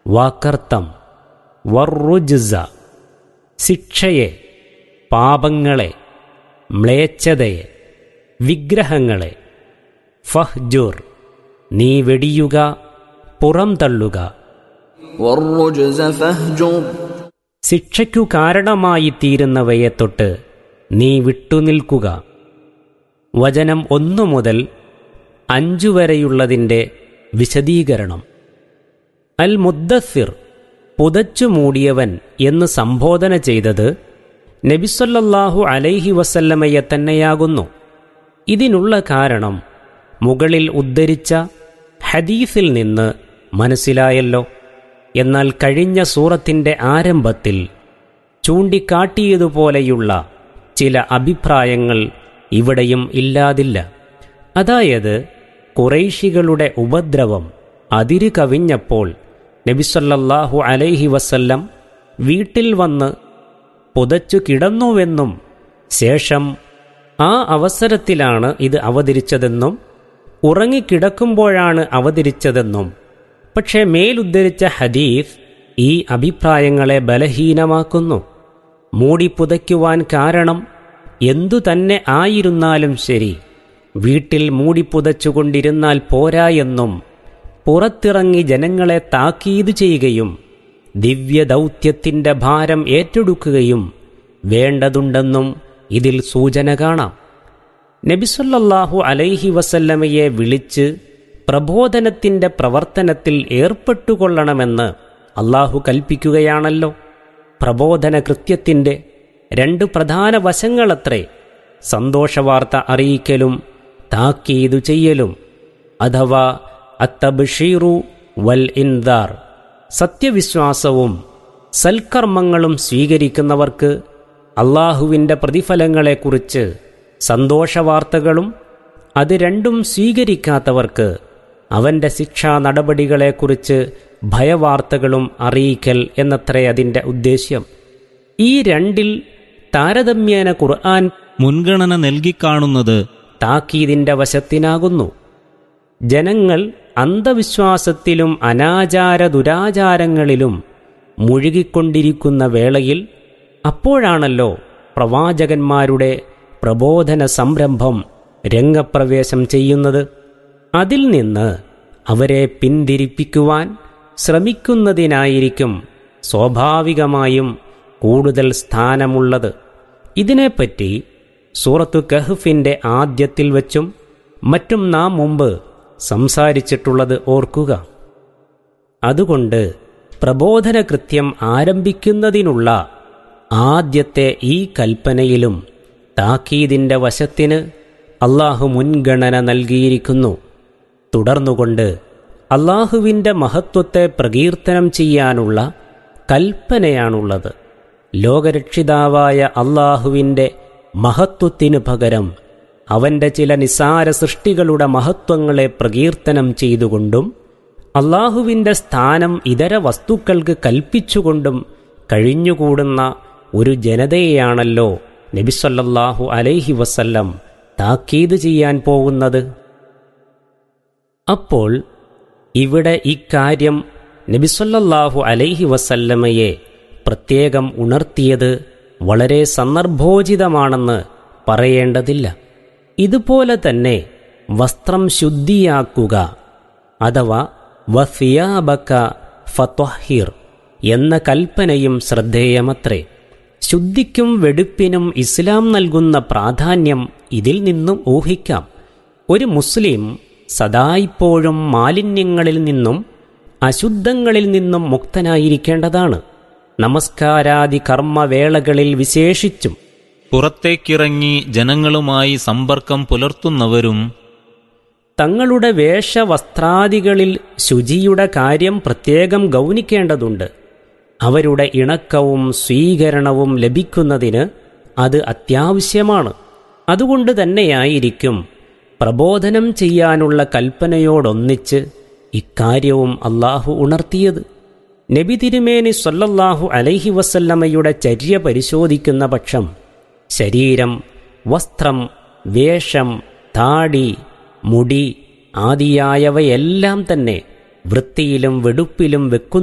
വാക്കർത്തം വർറുജുസ ശിക്ഷയെ പാപങ്ങളെ മ്ലേച്ഛതയെ വിഗ്രഹങ്ങളെ ഫഹ്ജുർ നീ വെടിയുക പുറംതള്ളുക والرجز فاهجر ശിക്ഷയ്ക്കു കാരണമായി തീരുന്നവയെ തൊട്ട് നീ വിട്ടുനിൽക്കുക വചനം ഒന്നു മുതൽ അഞ്ചു വരെയുള്ളതിൻ്റെ വിശദീകരണം അൽ മുദ്ദസിർ പുതച്ചു മൂടിയവൻ എന്ന് സംബോധന ചെയ്തത് നബിസൊല്ലാഹു അലൈഹി വസല്ലമയെ തന്നെയാകുന്നു ഇതിനുള്ള കാരണം മുകളിൽ ഉദ്ധരിച്ച ഹദീസിൽ നിന്ന് മനസ്സിലായല്ലോ എന്നാൽ കഴിഞ്ഞ സൂറത്തിൻ്റെ ആരംഭത്തിൽ ചൂണ്ടിക്കാട്ടിയതുപോലെയുള്ള ചില അഭിപ്രായങ്ങൾ ഇവിടെയും ഇല്ലാതില്ല അതായത് കുറൈശികളുടെ ഉപദ്രവം അതിര് കവിഞ്ഞപ്പോൾ നബിസൊല്ലാഹു അലൈഹി വസല്ലം വീട്ടിൽ വന്ന് പുതച്ചു കിടന്നുവെന്നും ശേഷം ആ അവസരത്തിലാണ് ഇത് അവതരിച്ചതെന്നും ഉറങ്ങിക്കിടക്കുമ്പോഴാണ് അവതരിച്ചതെന്നും പക്ഷേ മേലുദ്ധരിച്ച ഹദീസ് ഈ അഭിപ്രായങ്ങളെ ബലഹീനമാക്കുന്നു മൂടി പുതയ്ക്കുവാൻ കാരണം എന്തു തന്നെ ആയിരുന്നാലും ശരി വീട്ടിൽ മൂടി പുതച്ചുകൊണ്ടിരുന്നാൽ പോരാ എന്നും പുറത്തിറങ്ങി ജനങ്ങളെ താക്കീത് ചെയ്യുകയും ദിവ്യദൗത്യത്തിൻ്റെ ഭാരം ഏറ്റെടുക്കുകയും വേണ്ടതുണ്ടെന്നും ഇതിൽ സൂചന കാണാം നബിസൊല്ലാഹു അലൈഹി വസല്ലമയെ വിളിച്ച് പ്രബോധനത്തിൻ്റെ പ്രവർത്തനത്തിൽ ഏർപ്പെട്ടുകൊള്ളണമെന്ന് അള്ളാഹു കൽപ്പിക്കുകയാണല്ലോ പ്രബോധന കൃത്യത്തിൻ്റെ രണ്ട് പ്രധാന വശങ്ങളത്രേ സന്തോഷവാർത്ത അറിയിക്കലും താക്കീതു ചെയ്യലും അഥവാ അത്തബ്ഷീറു വൽ ഇൻദാർ സത്യവിശ്വാസവും സൽക്കർമ്മങ്ങളും സ്വീകരിക്കുന്നവർക്ക് അള്ളാഹുവിൻ്റെ പ്രതിഫലങ്ങളെക്കുറിച്ച് സന്തോഷവാർത്തകളും അത് രണ്ടും സ്വീകരിക്കാത്തവർക്ക് അവൻ്റെ ശിക്ഷാ നടപടികളെക്കുറിച്ച് ഭയവാർത്തകളും അറിയിക്കൽ എന്നത്രേ അതിൻ്റെ ഉദ്ദേശ്യം ഈ രണ്ടിൽ താരതമ്യേന ഖുർആൻ മുൻഗണന നൽകിക്കാണുന്നത് താക്കീതിൻ്റെ വശത്തിനാകുന്നു ജനങ്ങൾ അന്ധവിശ്വാസത്തിലും അനാചാര ദുരാചാരങ്ങളിലും മുഴുകിക്കൊണ്ടിരിക്കുന്ന വേളയിൽ അപ്പോഴാണല്ലോ പ്രവാചകന്മാരുടെ പ്രബോധന സംരംഭം രംഗപ്രവേശം ചെയ്യുന്നത് അതിൽ നിന്ന് അവരെ പിന്തിരിപ്പിക്കുവാൻ ശ്രമിക്കുന്നതിനായിരിക്കും സ്വാഭാവികമായും കൂടുതൽ സ്ഥാനമുള്ളത് ഇതിനെപ്പറ്റി സൂറത്തു കഹ്ഫിൻ്റെ ആദ്യത്തിൽ വച്ചും മറ്റും നാം മുമ്പ് സംസാരിച്ചിട്ടുള്ളത് ഓർക്കുക അതുകൊണ്ട് പ്രബോധന കൃത്യം ആരംഭിക്കുന്നതിനുള്ള ആദ്യത്തെ ഈ കൽപ്പനയിലും താക്കീതിൻ്റെ വശത്തിന് അള്ളാഹു മുൻഗണന നൽകിയിരിക്കുന്നു തുടർന്നുകൊണ്ട് അള്ളാഹുവിൻ്റെ മഹത്വത്തെ പ്രകീർത്തനം ചെയ്യാനുള്ള കൽപ്പനയാണുള്ളത് ലോകരക്ഷിതാവായ അള്ളാഹുവിൻ്റെ മഹത്വത്തിനു പകരം അവൻ്റെ ചില നിസാര സൃഷ്ടികളുടെ മഹത്വങ്ങളെ പ്രകീർത്തനം ചെയ്തുകൊണ്ടും അള്ളാഹുവിൻ്റെ സ്ഥാനം ഇതര വസ്തുക്കൾക്ക് കൽപ്പിച്ചുകൊണ്ടും കഴിഞ്ഞുകൂടുന്ന ഒരു ജനതയെയാണല്ലോ നബിസൊല്ലാഹു അലൈഹി വസല്ലം താക്കീത് ചെയ്യാൻ പോകുന്നത് അപ്പോൾ ഇവിടെ ഇക്കാര്യം നബിസൊല്ലാഹു അലൈഹി വസല്ലമയെ പ്രത്യേകം ഉണർത്തിയത് വളരെ സന്ദർഭോചിതമാണെന്ന് പറയേണ്ടതില്ല ഇതുപോലെ തന്നെ വസ്ത്രം ശുദ്ധിയാക്കുക അഥവാ വഫിയാബക്ക ഫത്വഹിർ എന്ന കൽപ്പനയും ശ്രദ്ധേയമത്രേ ശുദ്ധിക്കും വെടുപ്പിനും ഇസ്ലാം നൽകുന്ന പ്രാധാന്യം ഇതിൽ നിന്നും ഊഹിക്കാം ഒരു മുസ്ലിം സദായിപ്പോഴും മാലിന്യങ്ങളിൽ നിന്നും അശുദ്ധങ്ങളിൽ നിന്നും മുക്തനായിരിക്കേണ്ടതാണ് നമസ്കാരാദി കർമ്മവേളകളിൽ വിശേഷിച്ചും പുറത്തേക്കിറങ്ങി ജനങ്ങളുമായി സമ്പർക്കം പുലർത്തുന്നവരും തങ്ങളുടെ വേഷവസ്ത്രാദികളിൽ ശുചിയുടെ കാര്യം പ്രത്യേകം ഗൗനിക്കേണ്ടതുണ്ട് അവരുടെ ഇണക്കവും സ്വീകരണവും ലഭിക്കുന്നതിന് അത് അത്യാവശ്യമാണ് അതുകൊണ്ട് തന്നെയായിരിക്കും പ്രബോധനം ചെയ്യാനുള്ള കൽപ്പനയോടൊന്നിച്ച് ഇക്കാര്യവും അള്ളാഹു ഉണർത്തിയത് നബി തിരുമേനി സൊല്ലല്ലാഹു അലൈഹി വസല്ലമയുടെ ചര്യ പരിശോധിക്കുന്ന പക്ഷം ശരീരം വസ്ത്രം വേഷം താടി മുടി ആദിയായവയെല്ലാം തന്നെ വൃത്തിയിലും വെടുപ്പിലും വെക്കുന്ന